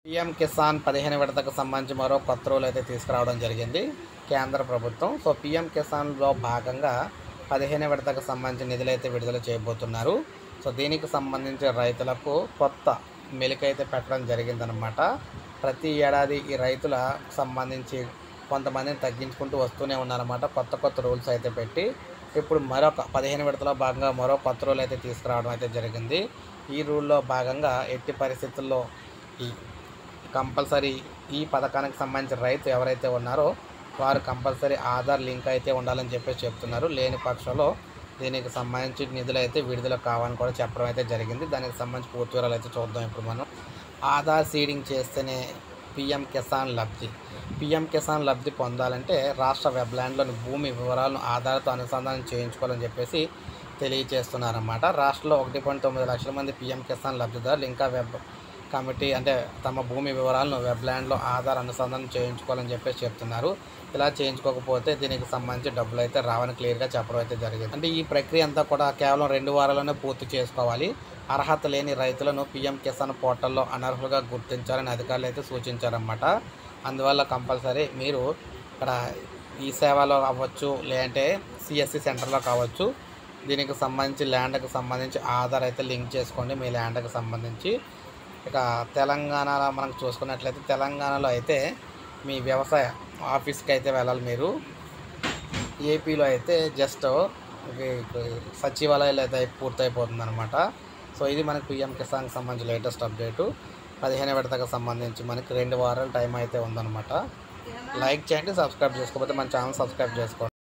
PM Kisan పదిహేను విడతకు సంబంధించి మరో కొత్త రూల్ అయితే తీసుకురావడం జరిగింది కేంద్ర ప్రభుత్వం సో పిఎం కిసాన్లో భాగంగా పదిహేను విడతకు సంబంధించి నిధులు అయితే విడుదల చేయబోతున్నారు సో దీనికి సంబంధించి రైతులకు కొత్త మెలికైతే పెట్టడం జరిగిందనమాట ప్రతి ఏడాది ఈ రైతుల సంబంధించి కొంతమందిని తగ్గించుకుంటూ వస్తూనే ఉన్నారన్నమాట కొత్త కొత్త రూల్స్ అయితే పెట్టి ఇప్పుడు మరొక పదిహేను విడతలో భాగంగా మరో కొత్త రూల్ అయితే తీసుకురావడం అయితే జరిగింది ఈ రూల్లో భాగంగా ఎట్టి పరిస్థితుల్లో ఈ కంపల్సరీ ఈ పథకానికి సంబంధించిన రైతు ఎవరైతే ఉన్నారో వారు కంపల్సరీ ఆధార్ లింక్ అయితే ఉండాలని చెప్పేసి చెప్తున్నారు లేని పక్షంలో దీనికి సంబంధించి నిధులు అయితే విడుదల కావాలని కూడా చెప్పడం అయితే జరిగింది దానికి సంబంధించి పూర్తి వివరాలు అయితే చూద్దాం ఇప్పుడు మనం ఆధార్ సీడింగ్ చేస్తేనే పిఎం కిసాన్ లబ్ధి పిఎం కిసాన్ లబ్ధి పొందాలంటే రాష్ట్ర వెబ్లాండ్లోని భూమి వివరాలను ఆధార్తో అనుసంధానం చేయించుకోవాలని చెప్పేసి తెలియజేస్తున్నారన్నమాట రాష్ట్రంలో ఒకటి పాయింట్ తొమ్మిది లక్షల మంది పిఎం కిసాన్ లబ్ధిదారులు ఇంకా వెబ్ కమిటీ అంటే తమ భూమి వివరాలను వెబ్లాండ్లో ఆధార్ అనుసంధానం చేయించుకోవాలని చెప్పేసి చెప్తున్నారు ఇలా చేయించుకోకపోతే దీనికి సంబంధించి డబ్బులు అయితే రావని క్లియర్గా చెప్పడం అయితే జరిగింది అంటే ఈ ప్రక్రియ అంతా కూడా కేవలం రెండు వారాల్లోనే పూర్తి చేసుకోవాలి అర్హత లేని రైతులను పిఎం కిసాన్ పోర్టల్లో అనర్హులుగా గుర్తించాలని అధికారులు అయితే సూచించారన్నమాట అందువల్ల కంపల్సరీ మీరు ఇక్కడ ఈ సేవలో అవ్వచ్చు లేదంటే సిఎస్సి సెంటర్లో కావచ్చు దీనికి సంబంధించి ల్యాండ్కి సంబంధించి ఆధార్ అయితే లింక్ చేసుకోండి మీ ల్యాండ్కి సంబంధించి ఇక తెలంగాణలో మనం చూసుకున్నట్లయితే తెలంగాణలో అయితే మీ వ్యవసాయ ఆఫీస్కి అయితే వెళ్ళాలి మీరు ఏపీలో అయితే జస్ట్ సచివాలయాలు అయితే పూర్తయిపోతుంది అనమాట సో ఇది మనకి పిఎం కిసాన్కి సంబంధించి లేటెస్ట్ అప్డేటు పదిహేను విడతకు సంబంధించి మనకి రెండు వారాల టైం అయితే ఉందన్నమాట లైక్ చేయండి సబ్స్క్రైబ్ చేసుకోకపోతే మన ఛానల్ సబ్స్క్రైబ్ చేసుకోండి